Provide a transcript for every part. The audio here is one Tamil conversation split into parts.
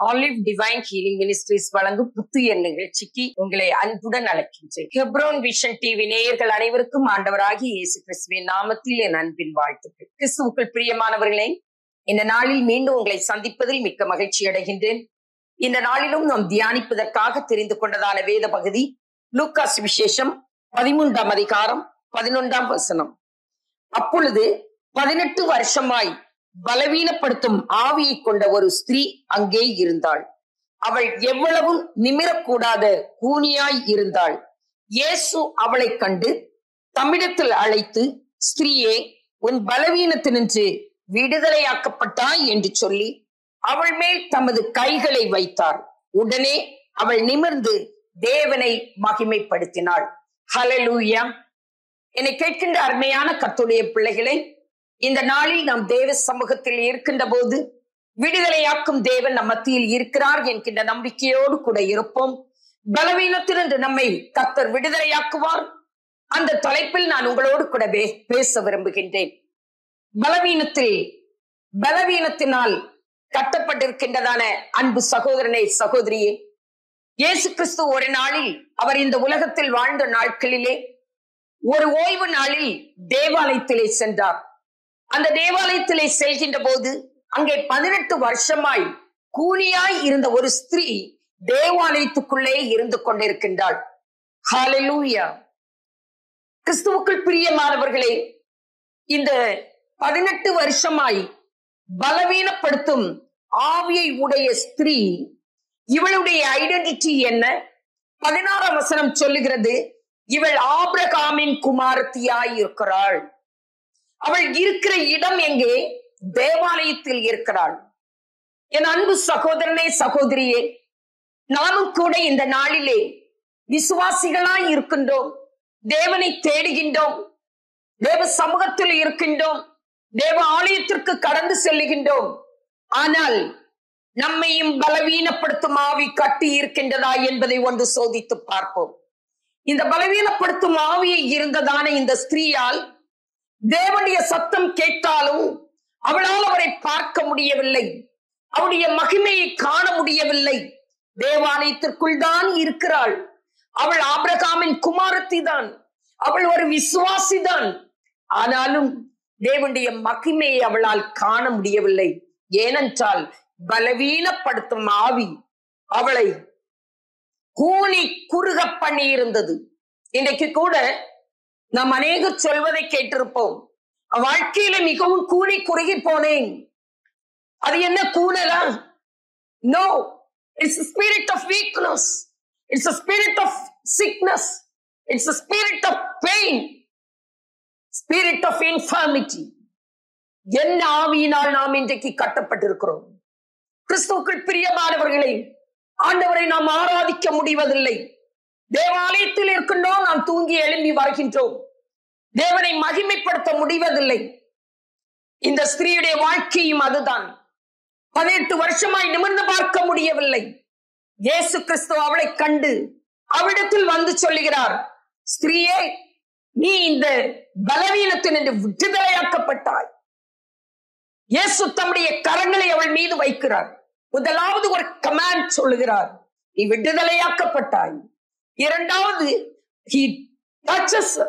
ஆலிவ் டிவைன் ஹீலிங் மினிஸ்ட்ரிஸ் வழங்கும் புத்துயர் நிகழ்ச்சிக்கு உங்களை அன்புடன் அழைக்கின்றேன் ஹெப்ரோன் விஷன் டிவி நேயர்கள் அனைவருக்கும் ஆண்டவராகி இயேசு கிறிஸ்துவின் நாமத்தில் என் அன்பின் வாழ்த்துக்கள் கிறிஸ்துவுக்குள் பிரியமானவர்களே இந்த நாளில் மீண்டும் உங்களை சந்திப்பதில் மிக்க மகிழ்ச்சி அடைகின்றேன் இந்த நாளிலும் நாம் தியானிப்பதற்காக தெரிந்து கொண்டதான வேத பகுதி லூக்காஸ் விசேஷம் பதிமூன்றாம் அதிகாரம் பதினொன்றாம் வசனம் அப்பொழுது பதினெட்டு வருஷமாய் பலவீனப்படுத்தும் ஆவியை கொண்ட ஒரு ஸ்திரீ அங்கே இருந்தாள் அவள் எவ்வளவும் நிமிரக்கூடாத கூனியாய் இருந்தாள் இயேசு அவளை கண்டு தம்மிடத்தில் அழைத்து ஸ்திரீயே உன் பலவீனத்தினின்று விடுதலையாக்கப்பட்டாய் என்று சொல்லி அவள் மேல் தமது கைகளை வைத்தார் உடனே அவள் நிமிர்ந்து தேவனை மகிமைப்படுத்தினாள் ஹலலூயா என்னை கேட்கின்ற அருமையான கத்துடைய பிள்ளைகளை இந்த நாளில் நாம் தேவ சமூகத்தில் இருக்கின்ற போது விடுதலையாக்கும் தேவன் நம் மத்தியில் இருக்கிறார் என்கின்ற நம்பிக்கையோடு கூட இருப்போம் பலவீனத்திலிருந்து நம்மை கத்தர் விடுதலையாக்குவார் அந்த தலைப்பில் நான் உங்களோடு கூட பேச விரும்புகின்றேன் பலவீனத்தில் பலவீனத்தினால் கட்டப்பட்டிருக்கின்றதான அன்பு சகோதரனே சகோதரியே இயேசு கிறிஸ்து ஒரு நாளில் அவர் இந்த உலகத்தில் வாழ்ந்த நாட்களிலே ஒரு ஓய்வு நாளில் தேவாலயத்திலே சென்றார் அந்த தேவாலயத்திலே செல்கின்ற போது அங்கே பதினெட்டு வருஷமாய் கூனியாய் இருந்த ஒரு ஸ்திரீ தேவாலயத்துக்குள்ளே இருந்து கொண்டிருக்கின்றாள் ஹாலலூயா கிறிஸ்துவுக்குள் பிரியமானவர்களே இந்த பதினெட்டு வருஷமாய் பலவீனப்படுத்தும் ஆவியை உடைய ஸ்திரீ இவளுடைய ஐடென்டிட்டி என்ன பதினாறாம் வசனம் சொல்லுகிறது இவள் ஆபிரகாமின் குமாரத்தியாய் இருக்கிறாள் அவள் இருக்கிற இடம் எங்கே தேவாலயத்தில் இருக்கிறாள் என் அன்பு சகோதரனே சகோதரியே நானும் கூட இந்த நாளிலே விசுவாசிகளாய் இருக்கின்றோம் தேவனை தேடுகின்றோம் தேவ சமூகத்தில் இருக்கின்றோம் தேவ ஆலயத்திற்கு கடந்து செல்லுகின்றோம் ஆனால் நம்மையும் பலவீனப்படுத்தும் ஆவி கட்டி இருக்கின்றதா என்பதை ஒன்று சோதித்து பார்ப்போம் இந்த பலவீனப்படுத்தும் ஆவியை இருந்ததான இந்த ஸ்திரீயால் தேவனுடைய சத்தம் கேட்டாலும் அவளால் அவரை பார்க்க முடியவில்லை அவருடைய மகிமையை காண முடியவில்லை தேவாலயத்திற்குள் தான் இருக்கிறாள் அவள் ஆபிரகாமின் குமாரத்தி தான் அவள் ஒரு விசுவாசி தான் ஆனாலும் தேவனுடைய மகிமையை அவளால் காண முடியவில்லை ஏனென்றால் பலவீனப்படுத்தும் ஆவி அவளை கூனி குறுக பண்ணி இருந்தது இன்றைக்கு கூட நாம் அநேகர் சொல்வதை கேட்டிருப்போம் வாழ்க்கையில மிகவும் கூனி குறுகி போனேன் அது என்ன கூனலா no it's spirit of weakness it's spirit of sickness it's spirit of pain spirit of infirmity என்ன ஆவியினால் நாம் இன்றைக்கு கட்டப்பட்டிருக்கிறோம் கிறிஸ்துவுக்குள் பிரியமானவர்களை ஆண்டவரை நாம் ஆராதிக்க முடிவதில்லை தேவாலயத்தில் இருக்கின்றோம் நாம் தூங்கி எழும்பி வருகின்றோம் தேவனை மகிமைப்படுத்த முடிவதில்லை இந்த ஸ்திரீயுடைய வாழ்க்கையும் அதுதான் பதினெட்டு வருஷமாய் நிமிர்ந்து பார்க்க முடியவில்லை இயேசு கிறிஸ்து அவளை கண்டு அவிடத்தில் வந்து சொல்லுகிறார் ஸ்திரீயே நீ இந்த பலவீனத்தின் என்று விடுதலையாக்கப்பட்டாய் இயேசு தம்முடைய கரங்களை அவள் மீது வைக்கிறார் முதலாவது ஒரு கமாண்ட் சொல்லுகிறார் நீ விடுதலையாக்கப்பட்டாய் இரண்டாவது he touches her.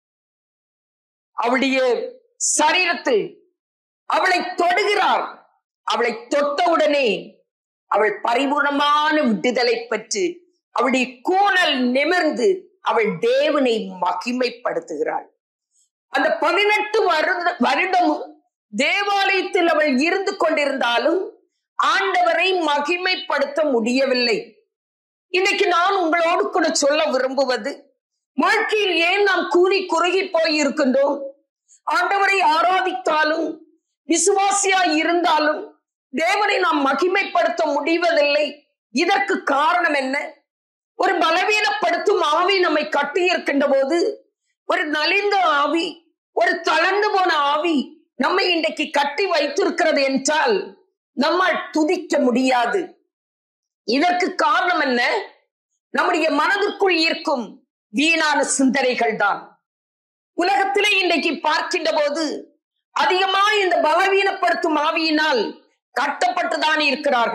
அவளுடைய சரீரத்தில் அவளை தொடுகிறார் அவளை தொட்டவுடனே அவள் பரிபூர்ணமான விடுதலை பெற்று அவளுடைய கூணல் நிமிர்ந்து அவள் தேவனை மகிமைப்படுத்துகிறாள் அந்த பதினெட்டு வருட வருடமும் தேவாலயத்தில் அவள் இருந்து கொண்டிருந்தாலும் ஆண்டவரை மகிமைப்படுத்த முடியவில்லை இன்னைக்கு நான் உங்களோடு கூட சொல்ல விரும்புவது வாழ்க்கையில் ஏன் நாம் கூறி குறுகி போய் இருக்கின்றோம் ஆண்டவரை ஆராதித்தாலும் விசுவாசியாய் இருந்தாலும் தேவனை நாம் மகிமைப்படுத்த முடிவதில்லை இதற்கு காரணம் என்ன ஒரு பலவீனப்படுத்தும் ஆவி நம்மை கட்டி இருக்கின்ற போது ஒரு நலிந்த ஆவி ஒரு தளர்ந்து போன ஆவி நம்மை இன்றைக்கு கட்டி வைத்திருக்கிறது என்றால் நம்மால் துதிக்க முடியாது இதற்கு காரணம் என்ன நம்முடைய மனதிற்குள் இருக்கும் வீணான சிந்தனைகள் தான் உலகத்திலே இன்றைக்கு பார்க்கின்ற போது அதிகமா இந்த பலவீனப்படுத்தும் ஆவியினால் கட்டப்பட்டுதான் இருக்கிறார்கள்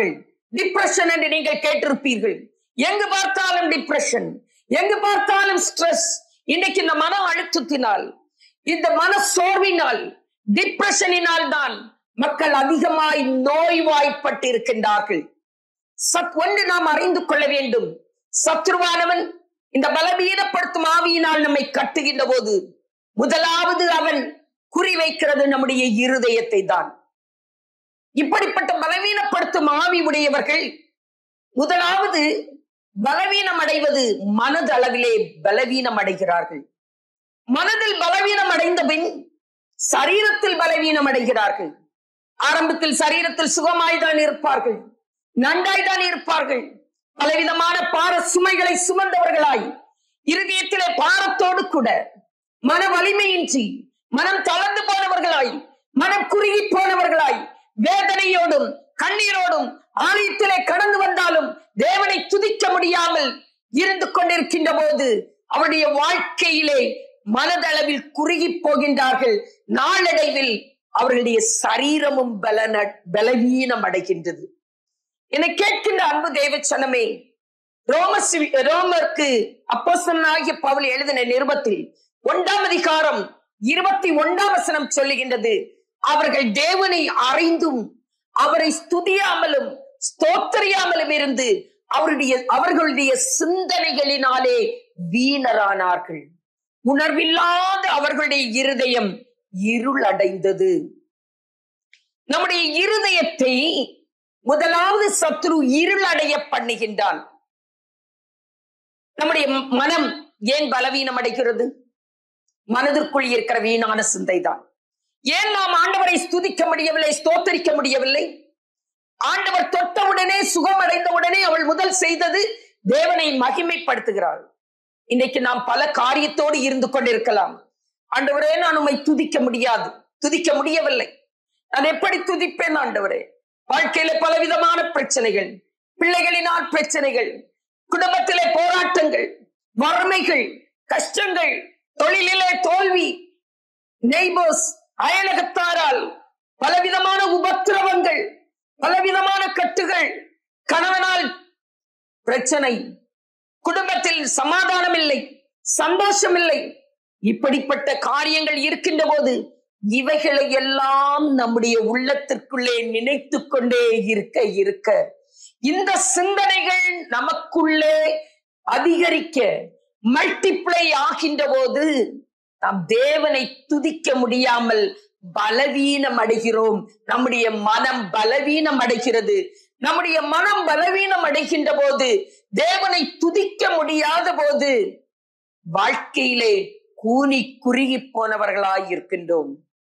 டிப்ரெஷன் என்று நீங்கள் கேட்டிருப்பீர்கள் எங்கு பார்த்தாலும் டிப்ரெஷன் எங்கு பார்த்தாலும் ஸ்ட்ரெஸ் இன்னைக்கு இந்த மன அழுத்தத்தினால் இந்த மன சோர்வினால் டிப்ரெஷனினால் தான் மக்கள் அதிகமாய் நோய்வாய்ப்பட்டிருக்கின்றார்கள் சத் ஒன்று நாம் அறிந்து கொள்ள வேண்டும் சத்ருவானவன் இந்த பலவீனப்படுத்தும் ஆவியினால் நம்மை கட்டுகின்ற போது முதலாவது அவன் குறிவைக்கிறது நம்முடைய இருதயத்தை தான் இப்படிப்பட்ட பலவீனப்படுத்தும் ஆவி உடையவர்கள் முதலாவது பலவீனம் அடைவது மனதளவிலே பலவீனம் அடைகிறார்கள் மனதில் பலவீனம் அடைந்த பின் சரீரத்தில் பலவீனம் அடைகிறார்கள் ஆரம்பத்தில் சரீரத்தில் சுகமாய்தான் இருப்பார்கள் நன்றாய்தான் இருப்பார்கள் பலவிதமான பார சுமைகளை சுமந்தவர்களாய் இருதயத்திலே பாரத்தோடு கூட மன வலிமையின்றி மனம் தளர்ந்து போனவர்களாய் மனம் குறுகி போனவர்களாய் வேதனையோடும் கண்ணீரோடும் ஆலயத்திலே கடந்து வந்தாலும் தேவனை துதிக்க முடியாமல் இருந்து கொண்டிருக்கின்ற போது அவருடைய வாழ்க்கையிலே மனதளவில் குறுகி போகின்றார்கள் நாளடைவில் அவர்களுடைய சரீரமும் பலன பலவீனம் அடைகின்றது என கேட்கின்ற அன்பு தேவச்சனமே ரோமஸ் ரோமருக்கு அப்போஸ்தலனாகிய பவுல் எழுதின நிருபத்தில் ஒன்றாம் அதிகாரம் இருபத்தி ஒன்றாம் வசனம் சொல்லுகின்றது அவர்கள் தேவனை அறிந்தும் அவரை ஸ்துதியாமலும் ஸ்தோத்தரியாமலும் இருந்து அவருடைய அவர்களுடைய சிந்தனைகளினாலே வீணரானார்கள் உணர்வில்லாத அவர்களுடைய இருதயம் இருளடைந்தது நம்முடைய இருதயத்தை முதலாவது சத்ரு இருளடைய பண்ணுகின்றான் நம்முடைய மனம் ஏன் பலவீனம் அடைகிறது மனதிற்குள் இருக்கிற வீணான சிந்தைதான் ஏன் நாம் ஆண்டவரை ஸ்துதிக்க முடியவில்லை ஸ்தோத்தரிக்க முடியவில்லை ஆண்டவர் தொட்டவுடனே சுகமடைந்த உடனே அவள் முதல் செய்தது தேவனை மகிமைப்படுத்துகிறாள் இன்னைக்கு நாம் பல காரியத்தோடு இருந்து கொண்டிருக்கலாம் ஆண்டவரே நான் உம்மை துதிக்க முடியாது துதிக்க முடியவில்லை நான் எப்படி துதிப்பேன் ஆண்டவரே வாழ்க்கையில பலவிதமான பிரச்சனைகள் பிள்ளைகளினால் பிரச்சனைகள் குடும்பத்திலே போராட்டங்கள் வறுமைகள் கஷ்டங்கள் தொழிலிலே தோல்வி நெய்பர்ஸ் அயலகத்தாரால் பலவிதமான உபத்திரவங்கள் பலவிதமான கட்டுகள் கணவனால் பிரச்சனை குடும்பத்தில் சமாதானம் இல்லை சந்தோஷம் இல்லை இப்படிப்பட்ட காரியங்கள் இருக்கின்ற போது இவைகளை எல்லாம் நம்முடைய உள்ளத்திற்குள்ளே நினைத்து கொண்டே இருக்க இருக்க இந்த சிந்தனைகள் நமக்குள்ளே அதிகரிக்க மல்டிப்ளை ஆகின்ற போது நாம் தேவனை துதிக்க முடியாமல் பலவீனம் அடைகிறோம் நம்முடைய மனம் பலவீனம் அடைகிறது நம்முடைய மனம் பலவீனம் அடைகின்ற போது தேவனை துதிக்க முடியாத போது வாழ்க்கையிலே கூனி குறுகி போனவர்களாய் இருக்கின்றோம்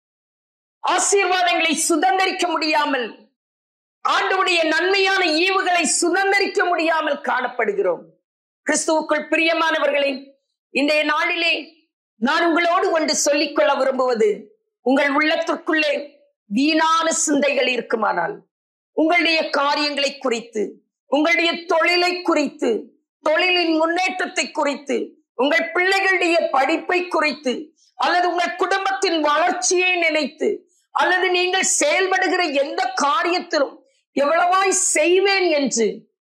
ஆசீர்வாதங்களை சுதந்திரிக்க முடியாமல் ஆண்டவுடைய நன்மையான ஈவுகளை சுதந்திரிக்க முடியாமல் காணப்படுகிறோம் கிறிஸ்துவுக்குள் பிரியமானவர்களே இன்றைய நாளிலே நான் உங்களோடு ஒன்று சொல்லிக்கொள்ள விரும்புவது உங்கள் உள்ளத்திற்குள்ளே வீணான சிந்தைகள் இருக்குமானால் உங்களுடைய காரியங்களை குறித்து உங்களுடைய தொழிலை குறித்து தொழிலின் முன்னேற்றத்தை குறித்து உங்கள் பிள்ளைகளுடைய படிப்பை குறித்து அல்லது உங்கள் குடும்பத்தின் வளர்ச்சியை நினைத்து அல்லது நீங்கள் செயல்படுகிற எந்த காரியத்திலும் எவ்வளவாய் செய்வேன் என்று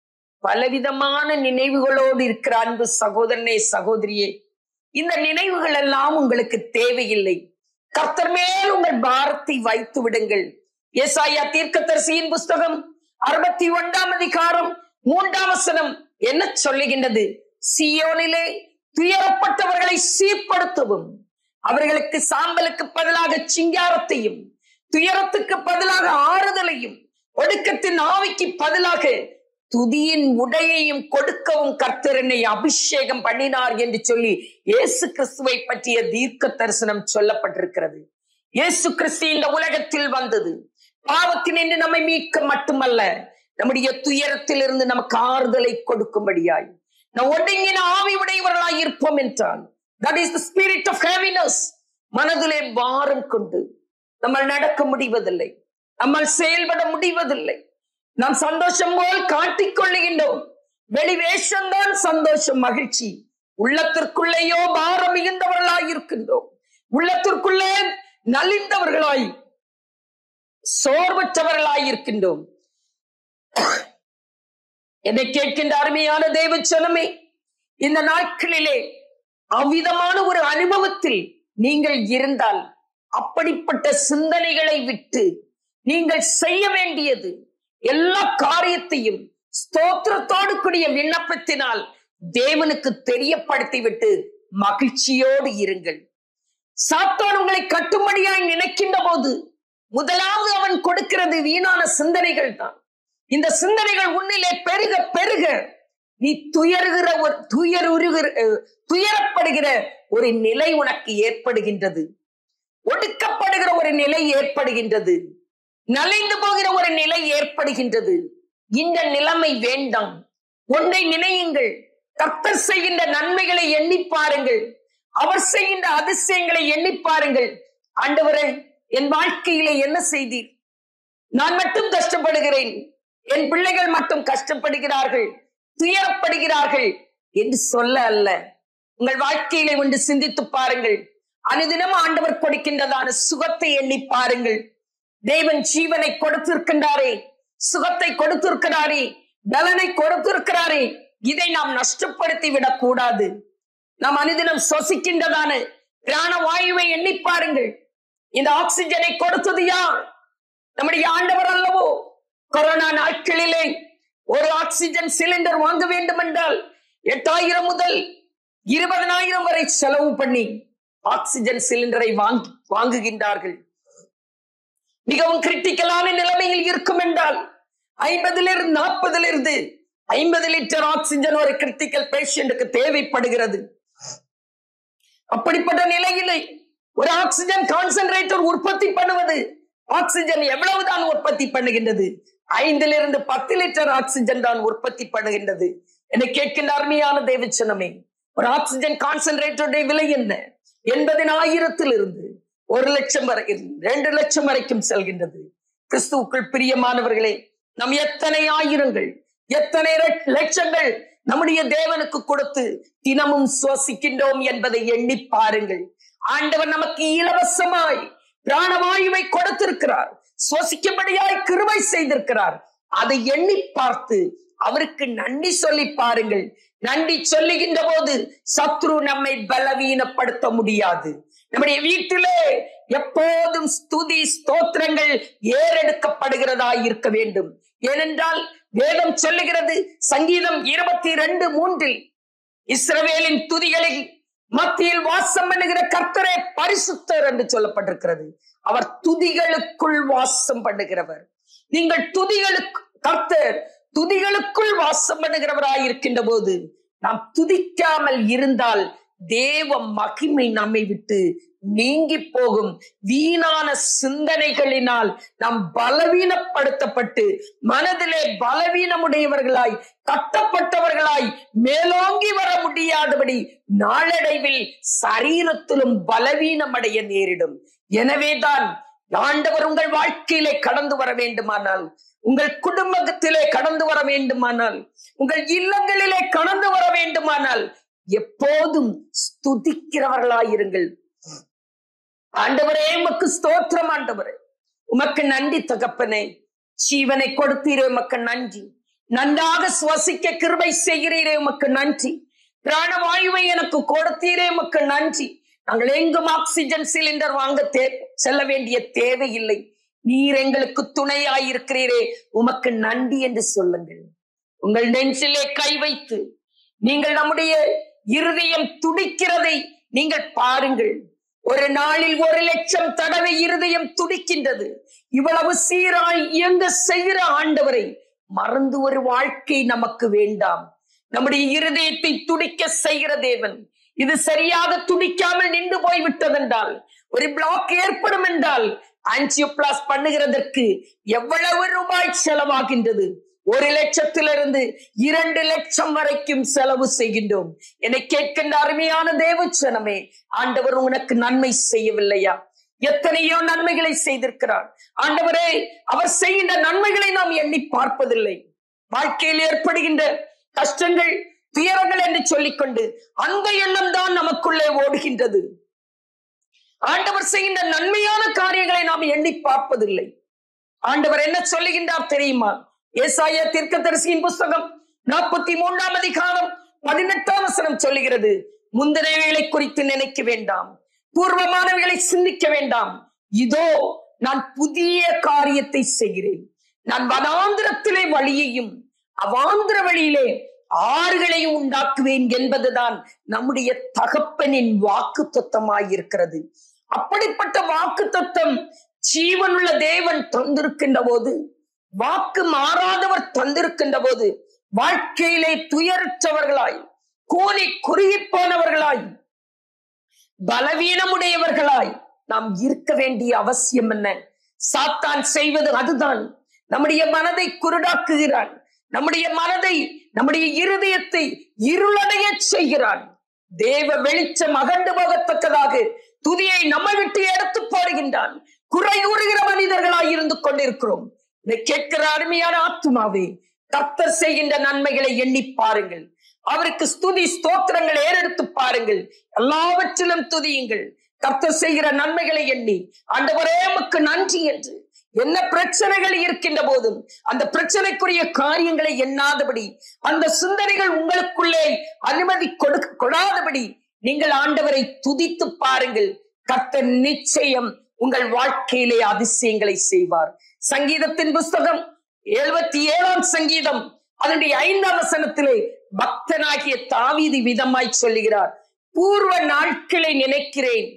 பலவிதமான நினைவுகளோடு இருக்கிற அன்பு சகோதரனே சகோதரியே இந்த நினைவுகள் எல்லாம் உங்களுக்கு தேவையில்லை கர்த்தர் மேல் உங்கள் பாரத்தை வைத்து விடுங்கள் ஏசாயா தீர்க்கதரிசியின் புஸ்தகம் அறுபத்தி ஒன்றாம் அதிகாரம் மூன்றாம் வசனம் என்ன சொல்லுகின்றது சியோனிலே துயரப்பட்டவர்களை சீர்படுத்தவும் அவர்களுக்கு சாம்பலுக்கு பதிலாக சிங்காரத்தையும் துயரத்துக்கு பதிலாக ஆறுதலையும் ஒடுக்கத்தின் ஆவிக்கு பதிலாக துதியின் உடையையும் கொடுக்கவும் கர்த்தர் என்னை அபிஷேகம் பண்ணினார் என்று சொல்லி இயேசு கிறிஸ்துவை பற்றிய தீர்க்க தரிசனம் சொல்லப்பட்டிருக்கிறது இயேசு கிறிஸ்து இந்த உலகத்தில் வந்தது பாவத்தினின்று நம்மை மீட்க மட்டுமல்ல நம்முடைய துயரத்திலிருந்து நமக்கு ஆறுதலை கொடுக்கும்படியாய் நாம் ஒடுங்கின ஆவி உடையவர்களாய் இருப்போம் என்றால் that is the spirit of heaviness மனதிலே பாரம் கொண்டு நம்ம நடக்க முடிவதில்லை நம்ம செயல்பட முடிவதில்லை நாம் சந்தோஷம் போல் காட்டிக் கொள்ளுகின்றோம் வெளி வேஷம்தான் சந்தோஷம் மகிழ்ச்சி உள்ளத்திற்குள்ளேயோ பாரம் மிகுந்தவர்களாய் இருக்கின்றோம் உள்ளத்திற்குள்ளே நலிந்தவர்களாய் சோர்வற்றவர்களாய் இருக்கின்றோம் என்னை கேட்கின்ற அருமையான தேவ சொலமே இந்த நாட்களிலே அவ்விதமான ஒரு அனுபவத்தில் நீங்கள் இருந்தால் அப்படிப்பட்ட சிந்தனைகளை விட்டு நீங்கள் செய்ய வேண்டியது எல்லா காரியத்தையும் ஸ்தோத்திரத்தோடு கூடிய விண்ணப்பத்தினால் தேவனுக்கு தெரியப்படுத்திவிட்டு மகிழ்ச்சியோடு இருங்கள் சாத்தான் உங்களை கட்டுமடியாய் நினைக்கின்ற போது முதலாவது அவன் கொடுக்கிறது வீணான சிந்தனைகள் தான் இந்த சிந்தனைகள் உன்னிலே பெருக பெருக நீ துயருகிற ஒரு துயர் உருகிற அஹ், துயரப்படுகிற ஒரு நிலை உனக்கு ஏற்படுகின்றது ஒடுக்கப்படுகிற ஒரு நிலை ஏற்படுகின்றது நலிந்து போகிற ஒரு நிலை ஏற்படுகின்றது இந்த நிலைமை வேண்டாம் ஒன்றை நினையுங்கள் கர்த்தர் செய்கின்ற நன்மைகளை எண்ணி பாருங்கள் அவர் செய்கின்ற அதிசயங்களை எண்ணி பாருங்கள் ஆண்டவரே என் வாழ்க்கையிலே என்ன செய்தீர் நான் மட்டும் கஷ்டப்படுகிறேன் என் பிள்ளைகள் மட்டும் கஷ்டப்படுகிறார்கள் துயரப்படுகிறார்கள் என்று சொல்ல அல்ல உங்கள் வாழ்க்கையிலே ஒன்று சிந்தித்து பாருங்கள் அனுதினம் ஆண்டவர் கொடுக்கின்றதான சுகத்தை எண்ணி பாருங்கள் தேவன் ஜீவனை கொடுத்திருக்கின்றாரே சுகத்தை கொடுத்திருக்கிறாரே பலனை கொடுத்திருக்கிறாரே இதை நாம் நஷ்டப்படுத்தி விடக் கூடாது நாம் அனுதினம் சுவசிக்கின்றதான பிராண வாயுவை எண்ணி பாருங்கள் இந்த ஆக்சிஜனை கொடுத்தது யார் நம்முடைய ஆண்டவர் அல்லவோ கொரோனா நாட்களிலே ஒரு ஆக்சிஜன் சிலிண்டர் வாங்க வேண்டும் என்றால் எட்டாயிரம் முதல் இருபதனாயிரம் வரை செலவு பண்ணி ஆக்சிஜன் சிலிண்டரை வாங்கி வாங்குகின்றார்கள் மிகவும் கிரிட்டிக்கலான நிலைமையில் இருக்கும் என்றால் ஐம்பதிலிருந்து நாற்பதிலிருந்து ஐம்பது லிட்டர் ஆக்சிஜன் ஒரு கிரிட்டிக்கல் பேஷண்ட்டுக்கு தேவைப்படுகிறது அப்படிப்பட்ட நிலையிலே ஒரு ஆக்சிஜன் கான்சென்ட்ரேட்டர் உற்பத்தி பண்ணுவது ஆக்சிஜன் எவ்வளவுதான் உற்பத்தி பண்ணுகின்றது ஐந்திலிருந்து பத்து லிட்டர் ஆக்சிஜன் தான் உற்பத்தி பண்ணுகின்றது என்னை கேட்கின்ற அருமையான தேவச்சனமே ஒரு ஆக்சிஜன் கான்சென்ட்ரேட்டருடைய விலை என்ன எண்பதினாயிரத்திலிருந்து ஒரு லட்சம் வரை ரெண்டு லட்சம் வரைக்கும் செல்கின்றது கிறிஸ்துவுக்குள் பிரியமானவர்களே நம் எத்தனை ஆயிரங்கள் எத்தனை லட்ச- லட்சங்கள் நம்முடைய தேவனுக்கு கொடுத்து தினமும் சுவாசிக்கின்றோம் என்பதை எண்ணி பாருங்கள் ஆண்டவர் நமக்கு இலவசமாய் பிராணவாயுவை கொடுத்திருக்கிறார் சுவசிக்கும்படியாய் கிருபை செய்திருக்கிறார் அதை எண்ணி பார்த்து அவருக்கு நன்றி சொல்லி பாருங்கள் நன்றி சொல்லுகின்ற போது சத்ரு நம்மை பலவீனப்படுத்த முடியாது நம்முடைய வீட்டிலே எப்போதும் ஸ்துதி ஸ்தோத்திரங்கள் ஏறெடுக்கப்படுகிறதா இருக்க வேண்டும் ஏனென்றால் வேதம் சொல்லுகிறது சங்கீதம் இருபத்தி ரெண்டு மூன்றில் இஸ்ரவேலின் துதிகளில் மத்தியில் வாசம் பண்ணுகிற கர்த்தரே பரிசுத்தர் என்று சொல்லப்பட்டிருக்கிறது அவர் துதிகளுக்குள் வாசம் பண்ணுகிறவர் நீங்கள் துதிகளுக்கு கர்த்தர் துதிகளுக்குள் வாசம் பண்ணுகிறவராய் இருக்கின்ற போது நாம் துதிக்காமல் இருந்தால் தேவ மகிமை நம்மை விட்டு நீங்கி போகும் வீணான சிந்தனைகளினால் நாம் பலவீனப்படுத்தப்பட்டு மனதிலே பலவீனமுடையவர்களாய் கட்டப்பட்டவர்களாய் மேலோங்கி வர முடியாதபடி நாளடைவில் சரீரத்திலும் பலவீனம் அடைய நேரிடும் எனவேதான் ஆண்டவர் உங்கள் வாழ்க்கையிலே கடந்து வர வேண்டுமானால் உங்கள் குடும்பத்திலே கடந்து வர வேண்டுமானால் உங்கள் இல்லங்களிலே கடந்து வர வேண்டுமானால் எப்போதும் ஸ்துதிக்கிறவர்களாயிருங்கள் ஆண்டவரே உமக்கு ஸ்தோத்திரம் ஆண்டவரே உமக்கு நன்றி தகப்பனே ஜீவனை கொடுத்தீரே உமக்கு நன்றி நன்றாக சுவசிக்க கிருபை செய்கிறீரே உமக்கு நன்றி பிராணவாயுவை எனக்கு கொடுத்தீரே உமக்கு நன்றி நாங்கள் எங்கும் ஆக்சிஜன் சிலிண்டர் வாங்க தே செல்ல வேண்டிய தேவையில்லை நீர் எங்களுக்கு துணையாயிருக்கிறீரே உமக்கு நன்றி என்று சொல்லுங்கள் உங்கள் நெஞ்சிலே கை வைத்து நீங்கள் நம்முடைய இருதயம் துடிக்கிறதை நீங்கள் பாருங்கள் ஒரு நாளில் ஒரு லட்சம் தடவை இருதயம் துடிக்கின்றது இவ்வளவு சீராய் இயங்க செய்கிற ஆண்டவரை மறந்து ஒரு வாழ்க்கை நமக்கு வேண்டாம் நம்முடைய இருதயத்தை துடிக்க செய்கிற தேவன் இது சரியாக துடிக்காமல் நின்று போய் விட்டதென்றால் ஒரு பிளாக் ஏற்படும் என்றால் ஆன்சியோபிளாஸ் பண்ணுகிறதற்கு எவ்வளவு ரூபாய் செலவாகின்றது ஒரு லட்சத்திலிருந்து இரண்டு லட்சம் வரைக்கும் செலவு செய்கின்றோம் என்னை கேட்கின்ற அருமையான தேவச்சனமே ஆண்டவர் உனக்கு நன்மை செய்யவில்லையா எத்தனையோ நன்மைகளை செய்திருக்கிறார் ஆண்டவரே அவர் செய்கின்ற நன்மைகளை நாம் எண்ணி பார்ப்பதில்லை வாழ்க்கையில் ஏற்படுகின்ற கஷ்டங்கள் துயரங்கள் என்று சொல்லிக்கொண்டு அந்த எண்ணம் தான் நமக்குள்ளே ஓடுகின்றது ஆண்டவர் செய்கின்ற நன்மையான காரியங்களை நாம் எண்ணி பார்ப்பதில்லை ஆண்டவர் என்ன சொல்லுகின்றார் தெரியுமா ஏசாயா தீர்க்கதரிசியின் புஸ்தகம் நாற்பத்தி மூன்றாம் அதிகாரம் பதினெட்டாம் வசனம் சொல்லுகிறது முந்தினவைகளை குறித்து நினைக்க வேண்டாம் பூர்வமானவைகளை சிந்திக்க வேண்டாம் இதோ நான் புதிய காரியத்தை செய்கிறேன் நான் வனாந்திரத்திலே வழியையும் அவாந்திர வழியிலே ஆறுகளையும் உண்டாக்குவேன் என்பதுதான் நம்முடைய தகப்பனின் வாக்கு தத்துவமாயிருக்கிறது அப்படிப்பட்ட வாக்கு தத்துவம் ஜீவனுள்ள தேவன் தந்திருக்கின்ற போது வாக்கு மாறாதவர் தந்திருக்கின்ற போது வாழ்க்கையிலே துயரற்றவர்களாய் கூனி குறுகி போனவர்களாய் பலவீனமுடையவர்களாய் நாம் இருக்க வேண்டிய அவசியம் என்ன சாத்தான் செய்வது அதுதான் நம்முடைய மனதை குருடாக்குகிறான் நம்முடைய மனதை நம்முடைய இருதயத்தை இருளடைய செய்கிறான் தேவ வெளிச்சம் அகண்டு போகத்தக்கதாக துதியை நம்ம விட்டு எடுத்து போடுகின்றான் குறை கூறுகிற மனிதர்களாய் இருந்து கொண்டிருக்கிறோம் இதை கேட்கிற அருமையான ஆத்துமாவே கர்த்தர் செய்கின்ற நன்மைகளை எண்ணி பாருங்கள் அவருக்கு ஸ்துதி ஸ்தோத்திரங்கள் ஏறெடுத்து பாருங்கள் எல்லாவற்றிலும் துதியுங்கள் கர்த்தர் செய்கிற நன்மைகளை எண்ணி ஆண்டவரே உமக்கு நன்றி என்று என்ன பிரச்சனைகள் இருக்கின்ற போதும் அந்த பிரச்சனைக்குரிய காரியங்களை எண்ணாதபடி அந்த சிந்தனைகள் உங்களுக்குள்ளே அனுமதி கொடுக்க கொடாதபடி நீங்கள் ஆண்டவரை துதித்து பாருங்கள் கர்த்தர் நிச்சயம் உங்கள் வாழ்க்கையிலே அதிசயங்களை செய்வார் சங்கீதத்தின் புஸ்தகம் எழுபத்தி ஏழாம் சங்கீதம் அதனுடைய ஐந்தாம் வசனத்திலே பக்தனாகிய தாவீது விதமாய் சொல்லுகிறார் பூர்வ நாட்களை நினைக்கிறேன்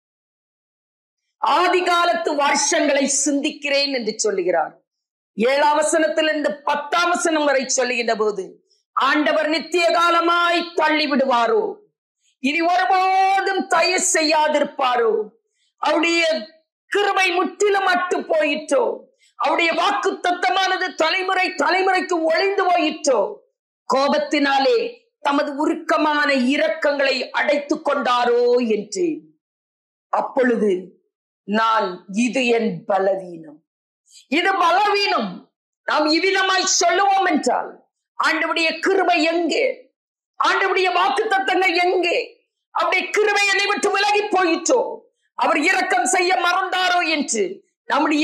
ஆதி காலத்து வருஷங்களை சிந்திக்கிறேன் என்று சொல்லுகிறார் ஏழாம் வசனத்திலிருந்து பத்தாம் வசனம் வரை சொல்லுகின்ற போது ஆண்டவர் நித்திய காலமாய் தள்ளி விடுவாரோ இனி ஒருபோதும் தயவு செய்யாதிருப்பாரோ அவருடைய கிருபை முற்றிலும் அட்டு போயிற்றோ அவருடைய வாக்கு தத்தமானது தலைமுறை தலைமுறைக்கு ஒளிந்து போயிற்றோ கோபத்தினாலே தமது உருக்கமான இரக்கங்களை அடைத்துக் கொண்டாரோ என்றேன் அப்பொழுது நான் இது என் பலவீனம் இது பலவீனம் நாம் இவ்விதமாய் சொல்லுவோம் என்றால் ஆண்டவுடைய கிருபை எங்கே ஆண்டவுடைய வாக்கு தத்தங்கள் எங்கே அவருடைய கிருபை என்னை விட்டு விலகி போயிற்றோ அவர் இரக்கம் செய்ய மறந்தாரோ என்று நம்முடைய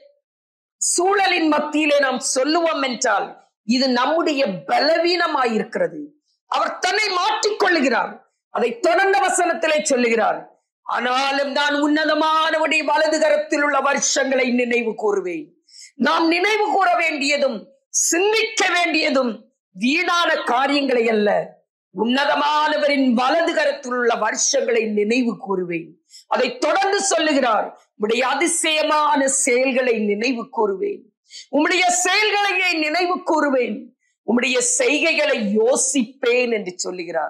சூழலின் மத்தியிலே நாம் சொல்லுவோம் என்றால் இது நம்முடைய பலவீனமாயிருக்கிறது அவர் தன்னை மாற்றிக் கொள்ளுகிறார் அதை தொடர்ந்த வசனத்திலே சொல்லுகிறார் ஆனாலும் நான் உன்னதமானவருடைய வலது கரத்தில் உள்ள வருஷங்களை நினைவு கூறுவேன் நாம் நினைவு கூற வேண்டியதும் சிந்திக்க வேண்டியதும் வீணான காரியங்களை அல்ல உன்னதமானவரின் வலது கரத்தில் உள்ள வருஷங்களை நினைவு கூறுவேன் அதை தொடர்ந்து சொல்லுகிறார் உடைய அதிசயமான செயல்களை நினைவு கூறுவேன் உம்முடைய செயல்களையே நினைவு கூறுவேன் உம்முடைய செய்கைகளை யோசிப்பேன் என்று சொல்லுகிறார்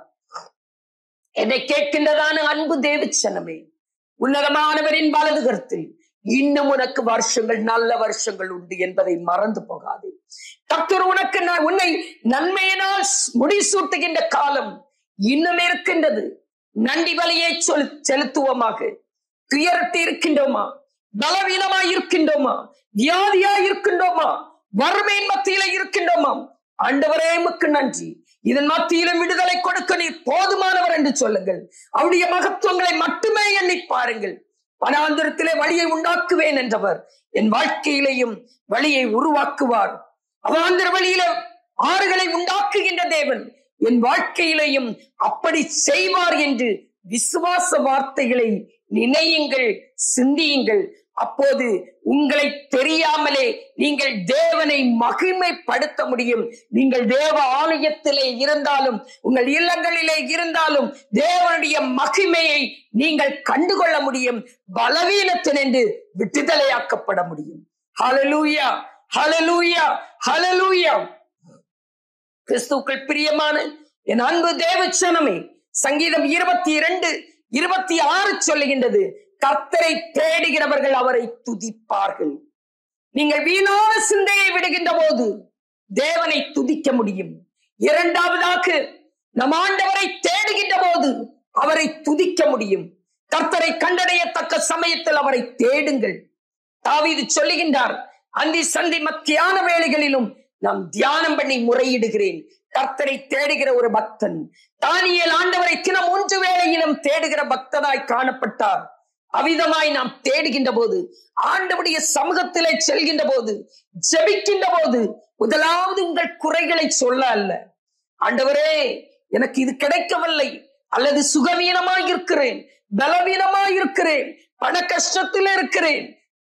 என்னை கேட்கின்றதான அன்பு தேவச்சனமே உன்னதமானவரின் வலது கருத்தில் இன்னும் உனக்கு வருஷங்கள் நல்ல வருஷங்கள் உண்டு என்பதை மறந்து போகாதே கர்த்தர் உனக்கு நான் உன்னை நன்மையினால் முடிசூட்டுகின்ற காலம் இன்னும் இருக்கின்றது நன்றி வலியை சொல் செலுத்துவோமாக துயரத்தை இருக்கின்றோமா பலவீனமா இருக்கின்றோமா வியாதியா இருக்கின்றோமா வறுமையின் மத்தியில இருக்கின்றோமா ஆண்டவரே எமக்கு நன்றி இதன் மத்தியிலும் விடுதலை கொடுக்க நீர் போதுமானவர் என்று சொல்லுங்கள் அவருடைய மகத்துவங்களை மட்டுமே எண்ணி பாருங்கள் வனாந்திரத்திலே வழியை உண்டாக்குவேன் என்றவர் என் வாழ்க்கையிலேயும் வழியை உருவாக்குவார் அவாந்திர வழியில ஆறுகளை உண்டாக்குகின்ற தேவன் என் வாழ்க்கையிலேயும் அப்படி செய்வார் என்று விசுவாச வார்த்தைகளை நினையுங்கள் சிந்தியுங்கள் அப்போது உங்களை தெரியாமலே நீங்கள் தேவனை மகிமைப்படுத்த முடியும் நீங்கள் தேவ ஆலயத்திலே இருந்தாலும் உங்கள் இல்லங்களிலே இருந்தாலும் தேவனுடைய மகிமையை நீங்கள் கண்டுகொள்ள முடியும் பலவீனத்தினின்று விட்டுதலையாக்கப்பட முடியும் ஹalleluya ஹalleluya ஹalleluya கிறிஸ்துக்கள் பிரியமான என் அன்பு தேவச்சனமே சங்கீதம் இருபத்தி இரண்டு இருபத்தி ஆறு சொல்லுகின்றது கர்த்தரை தேடுகிறவர்கள் அவரை துதிப்பார்கள் நீங்கள் வீணான சிந்தையை விடுகின்ற போது தேவனை துதிக்க முடியும் இரண்டாவதாக நம் ஆண்டவரை தேடுகின்ற போது அவரை துதிக்க முடியும் கர்த்தரை கண்டடையத்தக்க சமயத்தில் அவரை தேடுங்கள் தாவீது சொல்லுகின்றார் அந்தி சந்தி மத்தியான வேளைகளிலும் நாம் தியானம் பண்ணி முறையிடுகிறேன் கர்த்தரை தேடுகிற ஒரு பக்தன் தானியல் ஆண்டவரை தினம் ஒன்று வேளையிலும் தேடுகிற பக்தனாய் காணப்பட்டார் அவிதமாய் நாம் தேடுகின்ற போது ஆண்டவுடைய சமூகத்திலே செல்கின்ற போது ஜெபிக்கின்ற போது முதலாவது உங்கள் குறைகளை சொல்ல அல்ல ஆண்டவரே எனக்கு இது கிடைக்கவில்லை அல்லது சுகவீனமாய் இருக்கிறேன் பலவீனமாய் இருக்கிறேன் பண கஷ்டத்தில் இருக்கிறேன்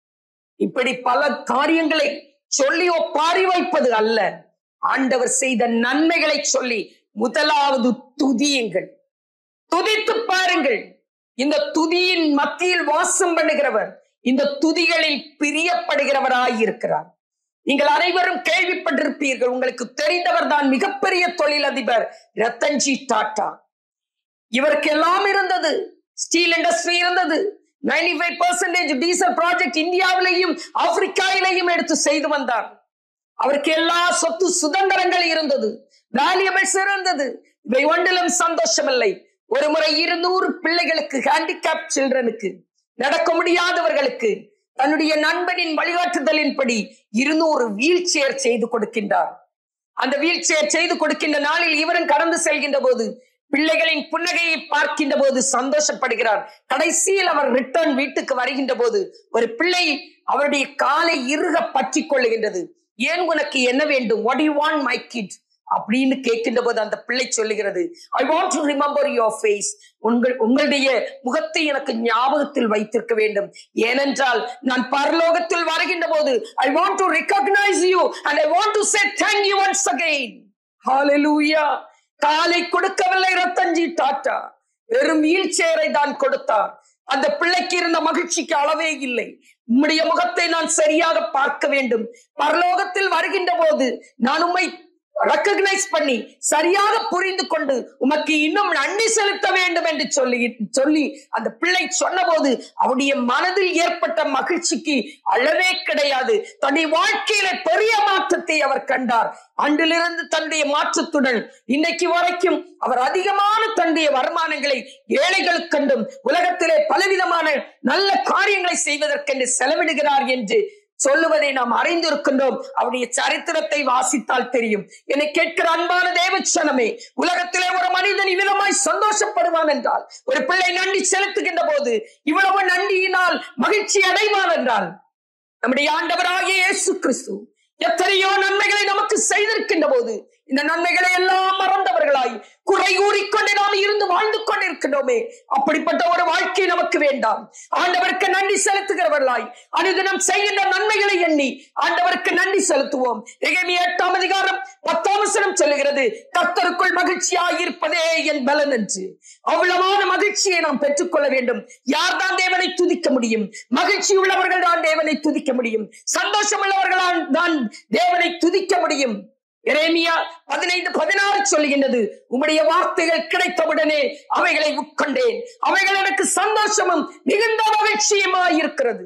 இப்படி பல காரியங்களை சொல்லி ஒப்பாரி வைப்பது அல்ல ஆண்டவர் செய்த நன்மைகளை சொல்லி முதலாவது துதியுங்கள் துதித்து பாருங்கள் இந்த துதியின் மத்தியில் வாசம் பண்ணுகிறவர் இந்த துதிகளில் பிரியப்படுகிறவராய் இருக்கிறார் நீங்கள் அனைவரும் கேள்விப்பட்டிருப்பீர்கள் உங்களுக்கு தெரிந்தவர் தான் மிகப்பெரிய தொழிலதிபர் ரத்தன்ஜி டாடா இவருக்கு எல்லாம் இருந்தது ஸ்டீல் இண்டஸ்ட்ரி இருந்தது 95% ஃபைவ் பர்சன்டேஜ் டீசல் ப்ராஜெக்ட் இந்தியாவிலேயும் ஆப்பிரிக்காவிலேயும் எடுத்து செய்து வந்தார் அவருக்கு எல்லா சொத்து சுதந்திரங்கள் இருந்தது வேல்யூபிள்ஸ் இருந்தது இவை ஒன்றிலும் சந்தோஷமில்லை ஒரு முறை இருநூறு பிள்ளைகளுக்கு ஹேண்டிகேப் சில்ட்ரனுக்கு நடக்க முடியாதவர்களுக்கு தன்னுடைய நண்பனின் வழிகாட்டுதலின்படி இருநூறு வீல் சேர் செய்து கொடுக்கின்றார் அந்த வீல் சேர் செய்து கொடுக்கின்ற நாளில் இவரும் கடந்து செல்கின்ற போது பிள்ளைகளின் புன்னகையை பார்க்கின்ற போது சந்தோஷப்படுகிறார் கடைசியில் அவர் ரிட்டர்ன் வீட்டுக்கு வருகின்ற போது ஒரு பிள்ளை அவருடைய காலை இறுக பற்றி கொள்ளுகின்றது ஏன் உனக்கு என்ன வேண்டும் what you want my kid அப்படின்னு கேட்கின்ற போது அந்த பிள்ளை சொல்லுகிறது I want to remember your face உங்கள் உங்களுடைய முகத்தை எனக்கு ஞாபகத்தில் வைத்திருக்க வேண்டும் ஏனென்றால் நான் பரலோகத்தில் வருகின்ற போது I want to recognise you and I want to say thank you once again ஹalleluya காலை கொடுக்கவில்லை ரத்தஞ்சி டாட்டா வெறும் வீல் சேரை தான் கொடுத்தார் அந்த பிள்ளைக்கு இருந்த மகிழ்ச்சிக்கு அளவே இல்லை உம்முடைய முகத்தை நான் சரியாக பார்க்க வேண்டும் பரலோகத்தில் வருகின்ற போது நான் உம்மை ரெக்கக்னைஸ் பண்ணி சரியாக புரிந்து கொண்டு உமக்கு இன்னும் நன்றி செலுத்த வேண்டும் என்று சொல்லி சொல்லி அந்த பிள்ளை சொன்னபோது அவருடைய மனதில் ஏற்பட்ட மகிழ்ச்சிக்கு அளவே கிடையாது தன்னுடைய வாழ்க்கையில பெரிய மாற்றத்தை அவர் கண்டார் அன்றிலிருந்து தன்னுடைய மாற்றத்துடன் இன்னைக்கு வரைக்கும் அவர் அதிகமான தன்னுடைய வருமானங்களை ஏழைகளுக்கென்றும் உலகத்திலே பலவிதமான நல்ல காரியங்களை செய்வதற்கென்று செலவிடுகிறார் என்று சொல்லுவதை நாம் அறிந்திருக்கின்றோம் அவருடைய சரித்திரத்தை வாசித்தால் தெரியும் என்னை கேட்கிற அன்பான தேவச்சனமே உலகத்திலே ஒரு மனிதன் இவ்விதமாய் சந்தோஷப்படுவான் என்றால் ஒரு பிள்ளை நன்றி செலுத்துகின்ற போது இவ்வளவு நன்றியினால் மகிழ்ச்சி அடைவான் என்றால் நம்முடைய ஆண்டவராகிய இயேசு கிறிஸ்து எத்தனையோ நன்மைகளை நமக்கு செய்திருக்கின்ற போது இந்த நன்மைகளை எல்லாம் மறந்தவர்களாய் குறை கூறிக்கொண்டு நாம் இருந்து வாழ்ந்து கொண்டிருக்கின்றோமே அப்படிப்பட்ட ஒரு வாழ்க்கை நமக்கு வேண்டாம் ஆண்டவருக்கு நன்றி செலுத்துகிறவர்களாய் அனுதினம் செய்கின்ற நன்மைகளை எண்ணி ஆண்டவருக்கு நன்றி செலுத்துவோம் எகேமியா எட்டாம் அதிகாரம் பத்தாம் வசனம் சொல்லுகிறது கர்த்தருக்குள் மகிழ்ச்சியாய் இருப்பதே என் பலன் என்று அவ்வளவான மகிழ்ச்சியை நாம் பெற்றுக்கொள்ள வேண்டும் யார்தான் தேவனை துதிக்க முடியும் மகிழ்ச்சி உள்ளவர்கள் தான் தேவனை துதிக்க முடியும் சந்தோஷம் உள்ளவர்களால் தான் தேவனை துதிக்க முடியும் எரேமியா பதினைந்து பதினாறு சொல்லுகின்றது உம்முடைய வார்த்தைகள் கிடைத்தவுடனே அவைகளை உட்கொண்டேன் அவைகள் எனக்கு சந்தோஷமும் மிகுந்த மகிழ்ச்சியுமாய் இருக்கிறது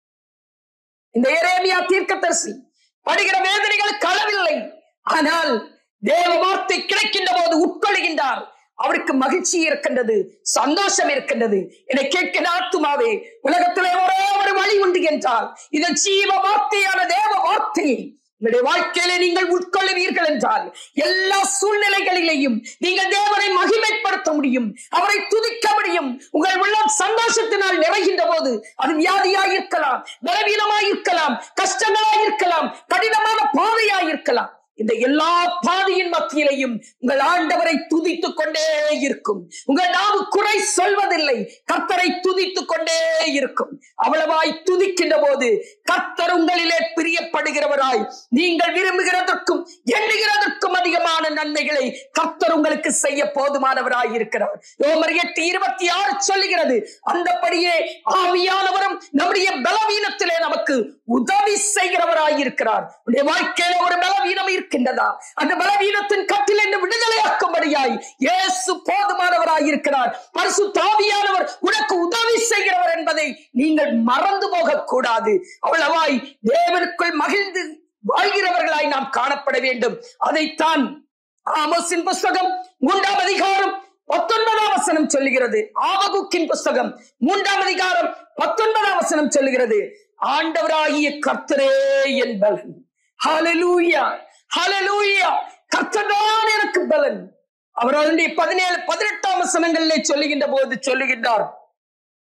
இந்த எரேமியா தீர்க்கதரிசி படுகிற வேதனைகளுக்கு அளவில்லை ஆனால் தேவ வார்த்தை கிடைக்கின்ற போது உட்கொள்கின்றார் அவருக்கு மகிழ்ச்சி இருக்கின்றது சந்தோஷம் இருக்கின்றது என்னை கேட்கிற ஆத்துமாவே உலகத்திலே ஒரே ஒரு வழி உண்டு என்றால் இது ஜீவ வார்த்தையான தேவ வார்த்தையை உங்களுடைய வாழ்க்கையில நீங்கள் உட்கொள்ளுவீர்கள் என்றால் எல்லா சூழ்நிலைகளிலேயும் நீங்கள் தேவனை மகிமைப்படுத்த முடியும் அவரை துதிக்க முடியும் உங்கள் உள்ளம் சந்தோஷத்தினால் நிறைகின்ற போது அது வியாதியாய் இருக்கலாம் பலவீனமாய் இருக்கலாம் கஷ்டங்களாய் இருக்கலாம் கடினமான பாதையாய் இருக்கலாம் இந்த எல்லா பாதையின் மத்தியிலையும் உங்கள் ஆண்டவரை துதித்துக் கொண்டே இருக்கும் உங்கள் நாவு குறை சொல்வதில்லை கர்த்தரை துதித்துக் கொண்டே இருக்கும் அவ்வளவாய் துதிக்கின்ற போது கர்த்தர் உங்களிலே பிரியப்படுகிறவராய் நீங்கள் விரும்புகிறதற்கும் எண்ணுகிறதற்கும் அதிகமான நன்மைகளை கர்த்தர் உங்களுக்கு செய்ய போதுமானவராய் இருக்கிறார் ரோமர் எட்டு இருபத்தி ஆறு சொல்லுகிறது அந்தபடியே ஆவியானவரும் நம்முடைய பலவீனத்திலே நமக்கு உதவி செய்கிறவராய் இருக்கிறார் உடைய வாழ்க்கையில ஒரு பலவீனம் இருக்கின்றதா அந்த பலவீனத்தின் கட்டில் என்று விடுதலையாக்கும்படியாய் இயேசு போதுமானவராய் இருக்கிறார் பரிசு தாவியானவர் உனக்கு உதவி செய்கிறவர் என்பதை நீங்கள் மறந்து போக கூடாது அவ்வளவாய் தேவனுக்குள் மகிழ்ந்து வாழ்கிறவர்களாய் நாம் காணப்பட வேண்டும் அதைத்தான் ஆமோஸின் புஸ்தகம் மூன்றாம் அதிகாரம் பத்தொன்பதாம் வசனம் சொல்லுகிறது ஆவகுக்கின் புஸ்தகம் மூன்றாம் அதிகாரம் பத்தொன்பதாம் வசனம் சொல்லுகிறது ஆண்டவராகிய கர்த்தரே என் பலன் ஹalleluya ஹalleluya கர்த்தர்தான் எனக்கு பலன் அவர் அவருடைய பதினேழு பதினெட்டாம் வசனங்களிலே சொல்லுகின்ற போது சொல்லுகின்றார்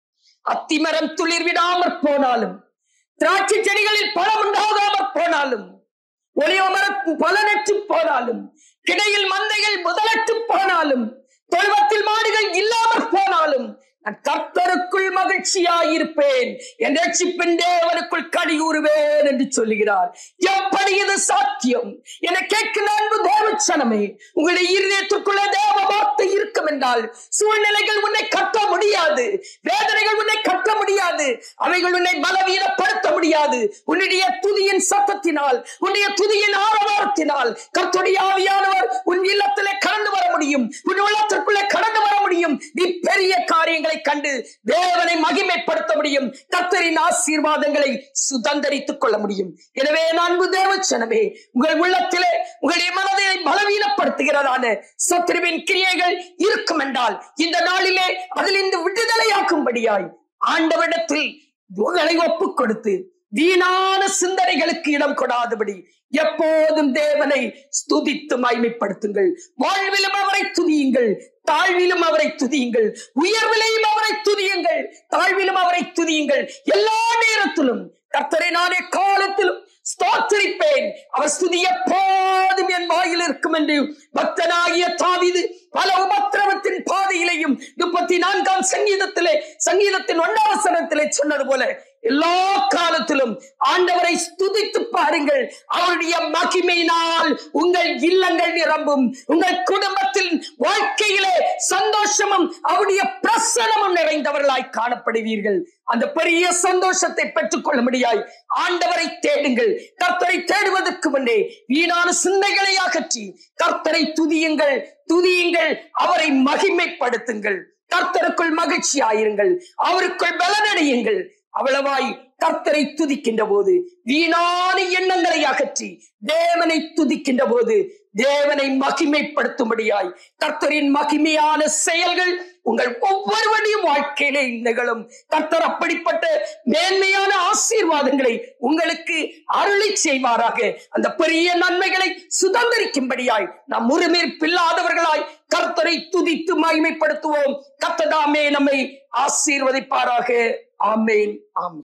அத்திமரம் துளிர் விடாமற் போனாலும் திராட்சை செடிகளில் பழம் உண்டாகாமற் போனாலும் ஒளிவமரத்து பலனற்று போனாலும் கிடையில் மந்தைகள் முதலற்று போனாலும் தொழுவத்தில் மாடுகள் இல்லாமற் போனாலும் நான் கர்த்தருக்குள் மகிழ்ச்சியாயிருப்பேன் என் ரட்சிப்பின் தேவனுக்குள் கடிகூறுவேன் என்று சொல்லுகிறார் எப்படி இது சாத்தியம் என கேட்கிற அன்பு தேவச்சனமே உங்களுடைய இருதயத்திற்குள்ள தேவ வார்த்தை இருக்கும் என்றால் சூழ்நிலைகள் உன்னை கட்ட முடியாது வேதனைகள் உன்னை கட்ட முடியாது அவைகள் உன்னை பலவீனப்படுத்த முடியாது உன்னுடைய துதியின் சத்தத்தினால் உன்னுடைய துதியின் ஆரவாரத்தினால் கர்த்தருடைய ஆவியானவர் உன் இல்லத்திலே கடந்து வர முடியும் உன் உள்ளத்திற்குள்ளே கடந்து வர முடியும் நீ பெரிய காரியங்களை கண்டு தேவனை மகிமைப்படுத்த முடியும் கர்த்தரின் ஆசீர்வாதங்களை சுதந்தரித்துக் கொள்ள முடியும் எனவே அன்பு தேவச்சனமே உங்கள் உள்ளத்திலே உங்களுடைய மனதை பலவீனப்படுத்துகிறதான சத்ருவின் கிரியைகள் இருக்கும் என்றால் இந்த நாளிலே அதிலிருந்து விடுதலையாக்கும்படியாய் ஆண்டவரிடத்தில் உங்களை ஒப்புக் கொடுத்து வீணான சிந்தனைகளுக்கு இடம் கொடாதபடி எப்போதும் தேவனை ஸ்துதித்து மகிமைப்படுத்துங்கள் வாழ்விலும் அவரை துதியுங்கள் தாழ்விலும் அவரை துதியுங்கள் உயர்விலையும் அவரை துதியுங்கள் தாழ்விலும் அவரை துதியுங்கள் எல்லா நேரத்திலும் கர்த்தரை நானே காலத்திலும் ஸ்தோத்தரிப்பேன் அவர் ஸ்துதி எப்போதும் என் வாயில் இருக்கும் என்று பக்தனாகிய தாவிது பல உபத்திரவத்தின் பாதையிலையும் முப்பத்தி நான்காம் சங்கீதத்திலே சங்கீதத்தின் ஒன்னாவசனத்திலே சொன்னது போல எல்லா காலத்திலும் ஆண்டவரை ஸ்துதித்து பாருங்கள் அவருடைய மகிமையினால் உங்கள் இல்லங்கள் நிரம்பும் உங்கள் குடும்பத்தில் வாழ்க்கையிலே சந்தோஷமும் அவருடைய பிரசனமும் நிறைந்தவர்களாய் காணப்படுவீர்கள் அந்த பெரிய சந்தோஷத்தை பெற்றுக் கொள்ள முடியாய் ஆண்டவரை தேடுங்கள் கர்த்தரை தேடுவதற்கு முன்னே வீணான சிந்தைகளை அகற்றி கர்த்தரை துதியுங்கள் துதியுங்கள் அவரை மகிமைப்படுத்துங்கள் கர்த்தருக்குள் மகிழ்ச்சி ஆயிருங்கள் அவருக்குள் பலனடையுங்கள் அவ்வளவாய் கர்த்தரை துதிக்கின்ற போது வீணான எண்ணங்களை அகற்றி தேவனை துதிக்கின்ற போது தேவனை மகிமைப்படுத்தும்படியாய் கர்த்தரின் மகிமையான செயல்கள் உங்கள் ஒவ்வொருவரையும் வாழ்க்கையிலே நிகழும் கர்த்தர் அப்படிப்பட்ட மேன்மையான ஆசீர்வாதங்களை உங்களுக்கு அருளி செய்வாராக அந்த பெரிய நன்மைகளை சுதந்திரிக்கும்படியாய் நாம் முறுமீர்ப்பில்லாதவர்களாய் கர்த்தரை துதித்து மகிமைப்படுத்துவோம் கர்த்ததாமே நம்மை ஆசீர்வதிப்பாராக ஆமேன் ஆம்